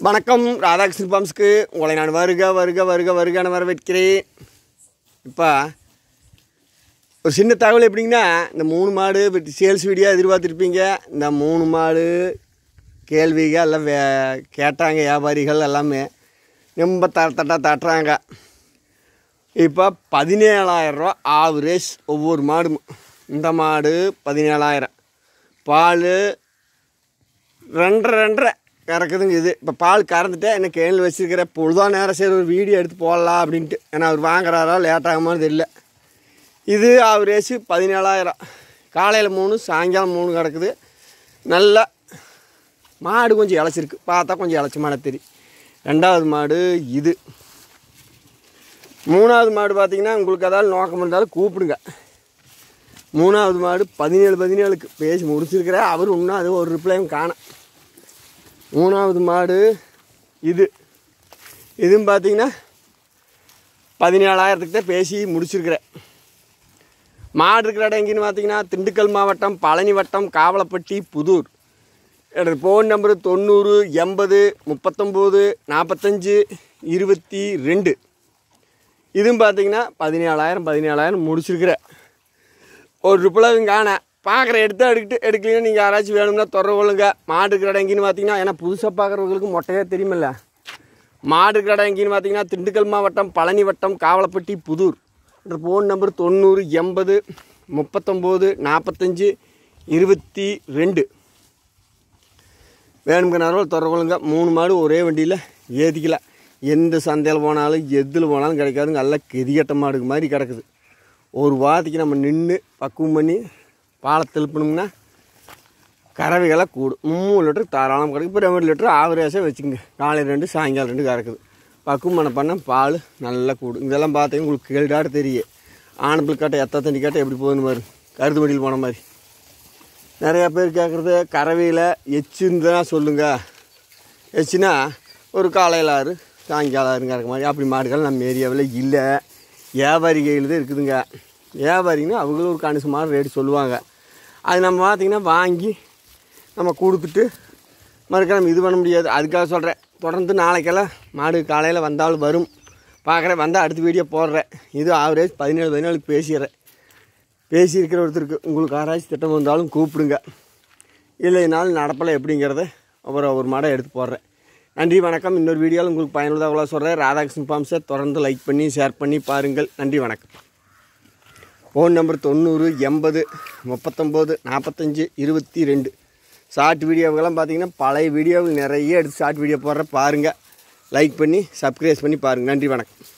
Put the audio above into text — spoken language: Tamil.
வணக்கம் ராதாகிருஷ்ணன் பாம்ஸ்க்கு உங்களை நான் வருக வருக வருக வருகான வரவேற்கிறேன் இப்போ ஒரு சின்ன தகவல் எப்படிங்கன்னா இந்த மூணு மாடு சேல்ஸ் வீடியோ எதிர்பார்த்துருப்பீங்க இந்த மூணு மாடு கேள்விகள் எல்லாம் வே கேட்டாங்க வியாபாரிகள் எல்லாமே ரொம்ப த தட்டா தட்டுறாங்க இப்போ பதினேழாயிரரூவா ஆவரேஜ் ஒவ்வொரு மாடும் இந்த மாடு பதினேழாயிரம் பால் ரெண்டரை ரெண்டரை கறக்குதுங்க இது இப்போ பால் கறந்துட்டே என்ன கேணில் வச்சுருக்கிற பொழுதா நேரம் சரி ஒரு வீடியோ எடுத்து போடலாம் அப்படின்ட்டு ஏன்னா அவர் வாங்குறாரா லேட் ஆகுமான்னு தெரியல இது ஆவரேஜ் பதினேழாயிரம் காலையில் மூணு சாயங்காலம் மூணு கிடக்குது நல்லா மாடு கொஞ்சம் இழைச்சிருக்கு பார்த்தா கொஞ்சம் இழைச்ச மாடை தெரியும் ரெண்டாவது மாடு இது மூணாவது மாடு பார்த்தீங்கன்னா உங்களுக்கு ஏதாவது நோக்கம் இருந்தாலும் கூப்பிடுங்க மூணாவது மாடு பதினேழு பதினேழுக்கு பேசி முடிச்சிருக்கிற அவர் இன்னும் அது ஒரு ரிப்ளையும் காணும் மூணாவது மாடு இது இதுவும் பார்த்தீங்கன்னா பதினேழாயிரத்துக்கு தான் பேசி முடிச்சிருக்கிறேன் மாடு இருக்கிற இடம் எங்கேன்னு பார்த்தீங்கன்னா திண்டுக்கல் மாவட்டம் பழனி வட்டம் காவலப்பட்டி புதூர் என்னோடய ஃபோன் நம்பரு தொண்ணூறு எண்பது முப்பத்தொம்போது நாற்பத்தஞ்சு இருபத்தி ரெண்டு இதுவும் பார்த்தீங்கன்னா பதினேழாயிரம் பதினேழாயிரம் முடிச்சிருக்கிறேன் ஒரு ரிப்ளவும் காண பார்க்குற எடுத்து எடுக்கிட்டு எடுக்கலைன்னா நீங்கள் யாராச்சும் வேணும்னா தொடர கொள்ளுங்க மாடு இருக்கிற இடம் எங்கேன்னு பார்த்தீங்கன்னா ஏன்னா புதுசாக பார்க்குறவங்களுக்கு மொட்டையாக தெரியுமில்ல மாடு இருக்கிற இடம் எங்கேன்னு பார்த்தீங்கன்னா திண்டுக்கல் மாவட்டம் பழனி வட்டம் காவலப்பட்டி புதூர் என்ற ஃபோன் நம்பர் தொண்ணூறு எண்பது முப்பத்தொம்போது நாற்பத்தஞ்சு இருபத்தி ரெண்டு வேணுங்கிறனாலும் தொடர கொள்ளுங்க மூணு மாடு ஒரே வண்டியில் ஏற்றிக்கலாம் எந்த சந்தையில் போனாலும் எதில் போனாலும் கிடைக்காதுங்க நல்லா கெதிகட்ட மாடுக்கு மாதிரி கிடக்குது ஒரு வாரத்துக்கு நம்ம நின்று பக்குவம் பண்ணி பாலை திருப்பணும்னா கறவைகளை கூடும் மூணு லிட்டர் தாராளம் கிடைக்கும் இப்போ ரெண்டு லிட்டர் ஆவரேஜாக வச்சுக்கோங்க காலையில் ரெண்டு சாயங்காலம் ரெண்டு கறக்குது பக்குவம் பண்ண பண்ண பால் நல்லா கூடும் இதெல்லாம் பார்த்தீங்கன்னா உங்களுக்கு கேள்டாடு தெரியும் ஆனப்பிள் காட்டை எத்த தண்ணி காட்டை எப்படி போகுதுன்னு பாரு கருது வண்டியில் போன மாதிரி நிறையா பேர் கேட்குறது கறவையில் எச்சுன்னு சொல்லுங்கள் எச்சுனா ஒரு காலையில் ஆறு சாயங்காலம் ஆறுங்க இருக்க மாதிரி அப்படி மாடுகள் நம்ம ஏரியாவில் இல்லை வியாபாரி கையில் தான் இருக்குதுங்க வியாபாரிங்கன்னா அவங்களும் ஒரு கணிசமான ரேட்டு சொல்லுவாங்க அது நம்ம பார்த்திங்கன்னா வாங்கி நம்ம கொடுத்துட்டு மறுக்க நம்ம இது பண்ண முடியாது அதுக்காக சொல்கிறேன் தொடர்ந்து நாளைக்கெல்லாம் மாடு காலையில் வந்தாலும் வரும் பார்க்குறேன் வந்தால் அடுத்த வீடியோ போடுறேன் இது ஆவரேஜ் பதினேழு பதினேழுக்கு பேசிடுறேன் பேசியிருக்கிற ஒருத்தருக்கு உங்களுக்கு ஆராய்ச்சி திட்டம் வந்தாலும் கூப்பிடுங்க இல்லைனாலும் நடப்பலை எப்படிங்கிறத அப்புறம் ஒரு மாடை எடுத்து போடுறேன் நன்றி வணக்கம் இன்னொரு வீடியோவில் உங்களுக்கு பயனுள்ளதாக அவ்வளோ சொல்கிறேன் ராதாகிருஷ்ணன் பாம்ஸை தொடர்ந்து லைக் பண்ணி ஷேர் பண்ணி பாருங்கள் நன்றி வணக்கம் ஃபோன் நம்பர் தொண்ணூறு எண்பது முப்பத்தொம்போது நாற்பத்தஞ்சு இருபத்தி ரெண்டு ஷார்ட் வீடியோவுக்கெல்லாம் பார்த்தீங்கன்னா பழைய வீடியோவுக்கு நிறைய எடுத்து ஷார்ட் வீடியோ போடுற பாருங்கள் லைக் பண்ணி சப்ஸ்கிரைப் பண்ணி பாருங்கள் நன்றி வணக்கம்